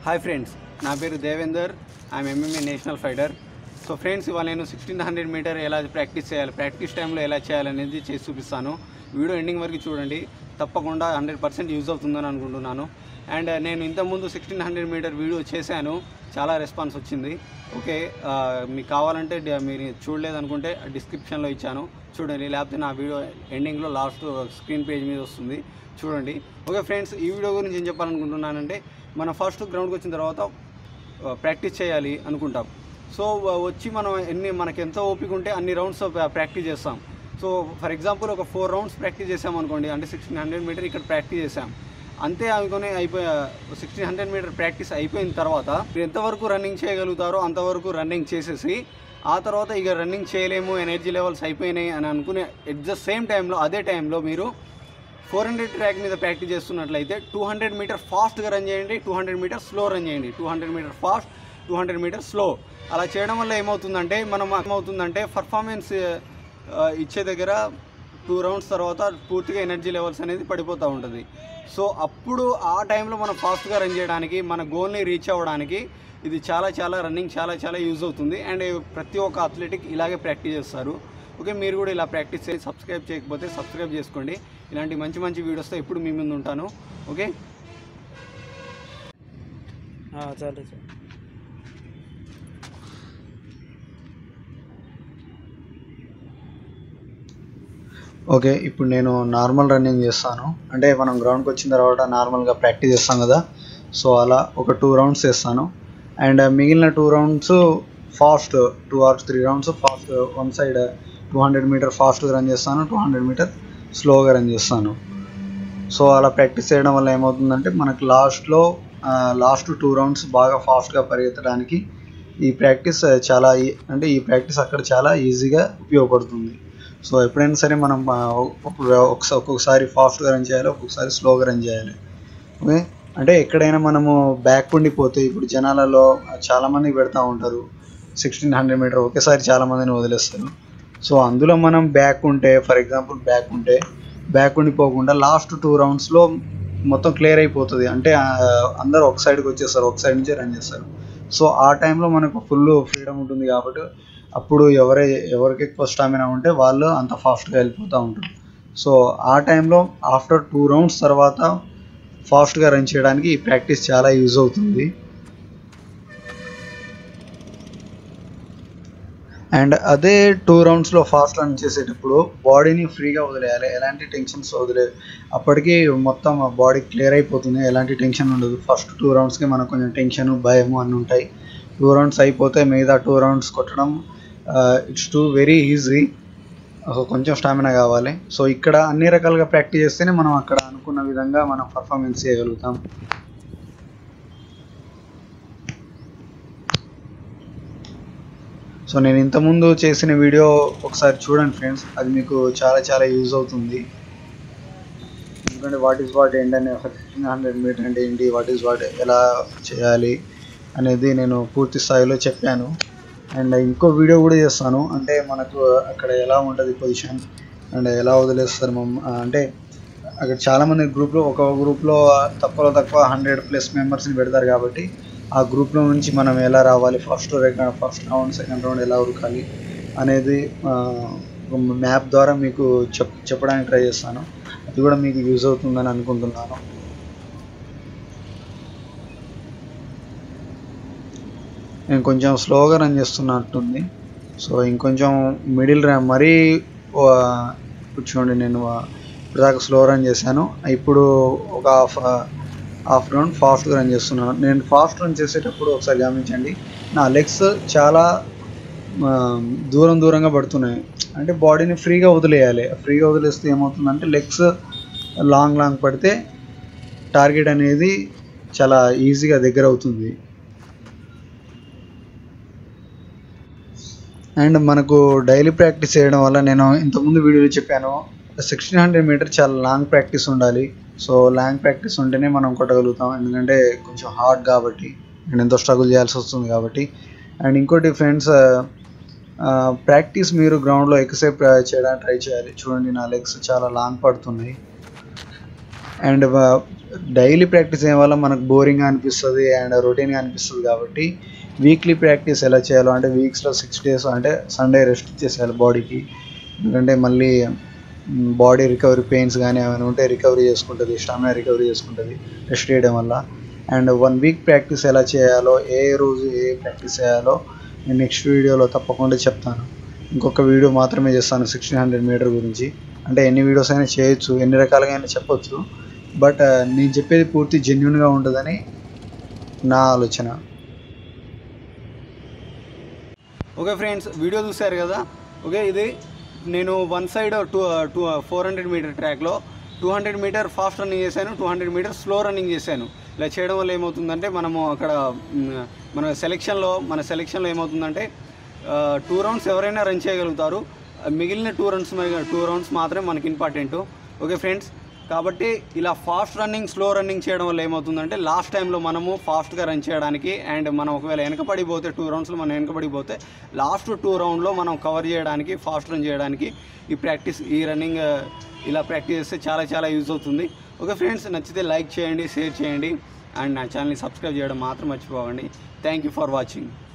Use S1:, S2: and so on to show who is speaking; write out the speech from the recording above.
S1: hi friends నా పేరు Devender I'm MMA national fighter so friends ఇవాళ నేను సిక్స్టీన్ హండ్రెడ్ మీటర్ ఎలా ప్రాక్టీస్ చేయాలి ప్రాక్టీస్ టైంలో ఎలా చేయాలనేది చేసి చూపిస్తాను వీడియో ఎండింగ్ వరకు చూడండి తప్పకుండా హండ్రెడ్ పర్సెంట్ యూజ్ అవుతుందని అనుకుంటున్నాను అండ్ నేను ఇంతకుముందు సిక్స్టీన్ హండ్రెడ్ మీటర్ వీడియో చేశాను చాలా రెస్పాన్స్ వచ్చింది ఓకే ఆ, మీకు కావాలంటే డి- మీరు చూడలేదనుకుంటే డిస్క్రిప్షన్లో ఇచ్చాను చూడండి లేకపోతే నా వీడియో ఎండింగ్లో లాస్ట్ స్క్రీన్ పేజ్ మీద వస్తుంది చూడండి ఓకే ఫ్రెండ్స్ ఈ వీడియో గురించి ఏం చెప్పాలనుకుంటున్నానంటే మనం ఫస్ట్ గ్రౌండ్కి వచ్చిన తర్వాత ప్రాక్టీస్ చేయాలి అనుకుంటాం సో వ- వచ్చి మనం ఎన్ని మనకి ఎంత ఓపిక ఉంటే అన్ని రౌండ్స్ ప్రాక్టీస్ చేస్తాం సో ఫర్ ఎగ్జాంపుల్ ఒక ఫోర్ రౌండ్స్ ప్రాక్టీస్ చేసాం అనుకోండి అంటే సిక్స్టీన్ హండ్రెడ్ మీటర్ ఇక్కడ ప్రాక్టీస్ చేసాం అంతే అనుకుని అయిపోయి సిక్స్టీన్ హండ్రెడ్ మీటర్ ప్రాక్టీస్ అయిపోయిన తర్వాత మీరు ఎంతవరకు రన్నింగ్ చేయగలుగుతారో అంతవరకు రన్నింగ్ చేసేసి ఆ తర్వాత ఇక రన్నింగ్ చేయలేము ఎనర్జీ లెవెల్స్ అయిపోయినాయి అని అనుకునే ఎట్ ద సేమ్ టైంలో అదే టైంలో మీరు ఫోర్ హండ్రెడ్ ట్రాక్ మీద ప్రాక్టీస్ చేస్తున్నట్లయితే టూ హండ్రెడ్ మీటర్ ఫాస్ట్గా రన్ చేయండి two hundred metre slow run చేయండి two hundred metre fast two hundred metre slow అలా చేయడం వల్ల ఏమవుతుందంటే మనం ఏమవుతుందంటే పర్ఫార్మెన్స్ ఇచ్చే దగ్గర టూ రౌండ్స్ తర్వాత పూర్తిగా ఎనర్జీ లెవెల్స్ అనేది పడిపోతూ ఉంటుంది సో అప్పుడు ఆ టైంలో మనం ఫాస్ట్గా రన్ చేయడానికి మన గోల్ని రీచ్ అవ్వడానికి ఇది చాలా చాలా రన్నింగ్ చాలా చాలా యూజ్ అవుతుంది అండ్ ప్రతి ఒక్క అథ్లెటిక్ ఇలాగే ప్రాక్టీస్ చేస్తారు ఓకే మీరు కూడా ఇలా ప్రాక్టీస్ చేసి సబ్స్క్రైబ్ చేయకపోతే సబ్స్క్రైబ్ చేసుకోండి ఇలాంటి మంచి మంచి వీడియోస్తో ఎప్పుడు మీ ముందు ఉంటాను ఓకే
S2: చాలు చాలు
S1: ఓకే ఇప్పుడు నేను నార్మల్ రన్నింగ్ చేస్తాను అంటే మనం గ్రౌండ్కి వచ్చిన తర్వాత నార్మల్గా ప్రాక్టీస్ చేస్తాం కదా సో అలా ఒక టూ రౌండ్స్ చేస్తాను అండ్ మిగిలిన two rounds fast two or three rounds fast one side two hundred metre ఫాస్ట్గా రన్ చేస్తాను టూ హండ్రెడ్ మీటర్ స్లోగా రన్ చేస్తాను సో అలా ప్రాక్టీస్ చేయడం వల్ల ఏమవుతుందంటే మనకు లాస్ట్లో లాస్ట్ టూ రౌండ్స్ బాగా ఫాస్ట్గా పరిగెత్తడానికి ఈ ప్రాక్టీస్ చాలా ఈ- అంటే ఈ ప్రాక్టీస్ అక్కడ చాలా ఈజీగా ఉపయోగపడుతుంది సో ఎప్పుడైనా సరే మనం ఆ, ఒక- ఒకసా- ఒక్కొక్కసారి ఫాస్ట్గా రన్ చేయాలి ఒక్కొక్కసారి స్లోగా రన్ చేయాలి ఓకే అంటే ఎక్కడైనా మనము బ్యాక్ ఉండిపోతే ఇప్పుడు జనాలలో చాలామంది పెడతా ఉంటారు సిక్స్టీన్ హండ్రెడ్ మీటర్ ఒకేసారి చాలామందిని వదిలేస్తారు సో అందులో మనం బ్యాక్ ఉంటే ఫర్ ఎగ్జాంపుల్ బ్యాక్ ఉంటే బ్యాక్ ఉండిపోకుండా లాస్ట్ టూ రౌండ్స్లో మొత్తం క్లియర్ అయిపోతుంది అంటే ఆ, అందరూ ఒక సైడ్కి వచ్చేస్తారు ఒక సైడ్ నుంచే రన్ చేస్తారు సో ఆ టైంలో మనకు ఫుల్ ఫ్రీడమ్ ఉంటుంది కాబట్టి అప్పుడు ఎవరై ఎవరికి ఎక్కువ స్టామినా ఉంటే వాళ్ళు అంత ఫాస్ట్గా వెళ్ళిపోతూ ఉంటారు సో ఆ టైంలో ఆఫ్టర్ టూ రౌండ్స్ తర్వాత ఫాస్ట్గా రన్ చేయడానికి ఈ ప్రాక్టీస్ చాలా యూజ్ అవుతుంది అండ్ అదే టూ రౌండ్స్లో ఫాస్ట్ రన్ చేసేటప్పుడు బాడీని ఫ్రీగా వదిలేయాలి ఎలాంటి టెన్షన్స్ వదిలే అప్పటికి మొత్తం బాడీ క్లియర్ అయిపోతుంది ఎలాంటి టెన్షన్ ఉండదు ఫస్ట్ టూ రౌండ్స్కి మనకు కొంచెం టెన్షన్ భయము అన్నీ ఉంటాయి టూ రౌండ్స్ అయిపోతే మిగతా టూ రౌండ్స్ కొట్టడం ఇట్స్ టూ వెరీ ఈజీ కొంచెం స్టామినా కావాలి సో ఇక్కడ అన్ని రకాలుగా ప్రాక్టీస్ చేస్తేనే మనం అక్కడ అనుకున్న విధంగా మనం పర్ఫార్మెన్స్ చేయగలుగుతాం సో నేను ఇంతకుముందు చేసిన వీడియో ఒకసారి చూడండి ఫ్రెండ్స్ అది మీకు చాలా చాలా యూజ్ అవుతుంది ఎందుకంటే వాట్ ఈస్ వాట్ ఏంటని ఫిఫ్టీన్ హండ్రెడ్ మీటర్ అంటే ఏంటి వాట్ ఈస్ వాట్ ఎలా చేయాలి అనేది నేను పూర్తి స్థాయిలో చెప్పాను అండ్ ఇంకో వీడియో కూడా చేస్తాను అంటే మనకు అక్కడ ఎలా ఉంటుంది పొజిషన్ అండ్ ఎలా వదిలేస్తారు మమ్మ అంటే అక్కడ చాలామంది గ్రూప్లో ఒక గ్రూప్లో తక్కువలో తక్కువ హండ్రెడ్ ప్లస్ మెంబర్స్ని పెడతారు కాబట్టి ఆ గ్రూప్లో నుంచి మనం ఎలా రావాలి first first round second round ఎలా ఉరకాలి అనేది మ్యాప్ ద్వారా మీకు చెప్ చెప్పడానికి ట్రై చేస్తాను అది కూడా మీకు యూజ్ అవుతుందని అనుకుంటున్నాను నేను కొంచెం స్లోగా రన్ చేస్తున్నట్టుంది సో ఇంకొంచెం మిడిల్ రా మరీ ఆ, ఇప్పుడు చూడండి నేను ఆ, ఇప్పటిదాకా స్లో రన్ చేశాను ఇప్పుడు ఒక హాఫ్ హాఫ్ రౌండ్ ఫాస్ట్గా రన్ చేస్తున్నాను నేను ఫాస్ట్ రన్ చేసేటప్పుడు ఒకసారి గమనించండి నా లెగ్స్ చాలా ఆ, దూరం దూరంగా పడుతున్నాయి అంటే బాడీని ఫ్రీగా వదిలేయాలి ఫ్రీగా వదిలేస్తే ఏమవుతుందంటే లెగ్స్ లాంగ్ లాంగ్ పడితే టార్గెట్ అనేది చాలా ఈజీగా దగ్గర అవుతుంది అండ్ మనకు డైలీ ప్రాక్టీస్ చేయడం వల్ల నేను ఇంతకుముందు వీడియోలో చెప్పాను సిక్స్టీన్ హండ్రెడ్ మీటర్ చాలా లాంగ్ ప్రాక్టీస్ ఉండాలి సో లాంగ్ ప్రాక్టీస్ ఉంటేనే మనం కొట్టగలుగుతాం ఎందుకంటే కొంచెం హార్డ్ కాబట్టి అండ్ ఎంతో స్ట్రగుల్ చేయాల్సి వస్తుంది కాబట్టి అండ్ ఇంకోటి ఫ్రెండ్స్ ప్రాక్టీస్ మీరు గ్రౌండ్లో ఎక్కువసేపు చేయడానికి ట్రై చేయాలి చూడండి నా లెగ్స్ చాలా లాంగ్ పడుతున్నాయి
S3: అండ్ డైలీ ప్రాక్టీస్ చేయడం వల్ల మనకు బోరింగ్గా అనిపిస్తుంది అండ్ రొటీన్గా అనిపిస్తుంది కాబట్టి వీక్లీ ప్రాక్టీస్ ఎలా చేయాలో అంటే వీక్స్లో సిక్స్ డేస్ అంటే సండే రెస్ట్ చేసేయాలి బాడీకి ఎందుకంటే మళ్ళీ బాడీ రికవరీ పెయిన్స్ కానీ ఏమైనా ఉంటే రికవరీ చేసుకుంటుంది స్టామినా రికవరీ చేసుకుంటుంది రెస్ట్ చేయడం వల్ల అండ్ వన్ వీక్ ప్రాక్టీస్ ఎలా చేయాలో ఏ రోజు ఏ ప్రాక్టీస్ చేయాలో నేను నెక్స్ట్ వీడియోలో తప్పకుండా చెప్తాను ఇంకొక వీడియో మాత్రమే చేస్తాను సిక్స్టీన్ హండ్రెడ్ మీటర్ గురించి అంటే ఎన్ని వీడియోస్ అయినా చేయొచ్చు ఎన్ని రకాలుగా అయినా చెప్పొచ్చు బట్ నేను చెప్పేది పూర్తి జెన్యున్గా ఉంటుందని నా ఆలోచన
S1: ఓకే ఫ్రెండ్స్ వీడియో చూశారు కదా ఓకే ఇది నేను one side two two four hundred metre ట్రాక్లో two hundred metre fast running చేశాను two hundred metre slow running చేశాను ఇలా చేయడం వల్ల ఏమవుతుందంటే మనము అక్కడ మ్, మన సెలెక్షన్లో మన సెలెక్షన్లో ఏమవుతుందంటే టూ రౌండ్స్ ఎవరైనా రన్ చేయగలుగుతారు ఆ, మిగిలిన టూ రౌండ్స్ టూ రౌండ్స్ మాత్రమే మనకి ఇంపార్టెంట్ ఓకే ఫ్రెండ్స్ కాబట్టి ఇలా ఫాస్ట్ రన్నింగ్ స్లో రన్నింగ్ చేయడం వల్ల ఏమవుతుందంటే లాస్ట్ టైంలో మనము ఫాస్ట్గా రన్ చేయడానికి అండ్ మనం ఒకవేళ వెనకబడిపోతే టూ రౌండ్స్లో మనం వెనకబడిపోతే లాస్ట్ టూ రౌండ్లో మనం కవర్ చేయడానికి ఫాస్ట్ రన్ చేయడానికి ఈ ప్రాక్టీస్ ఈ రన్నింగ్ ఇలా ప్రాక్టీస్ చేస్తే చాలా చాలా యూజ్ అవుతుంది ఓకే ఫ్రెండ్స్ నచ్చితే లైక్ చేయండి షేర్ చేయండి అండ్ నా ఛానల్ని సబ్స్క్రైబ్ చేయడం మాత్రం మర్చిపోకండి థ్యాంక్ యూ ఫర్ వాచింగ్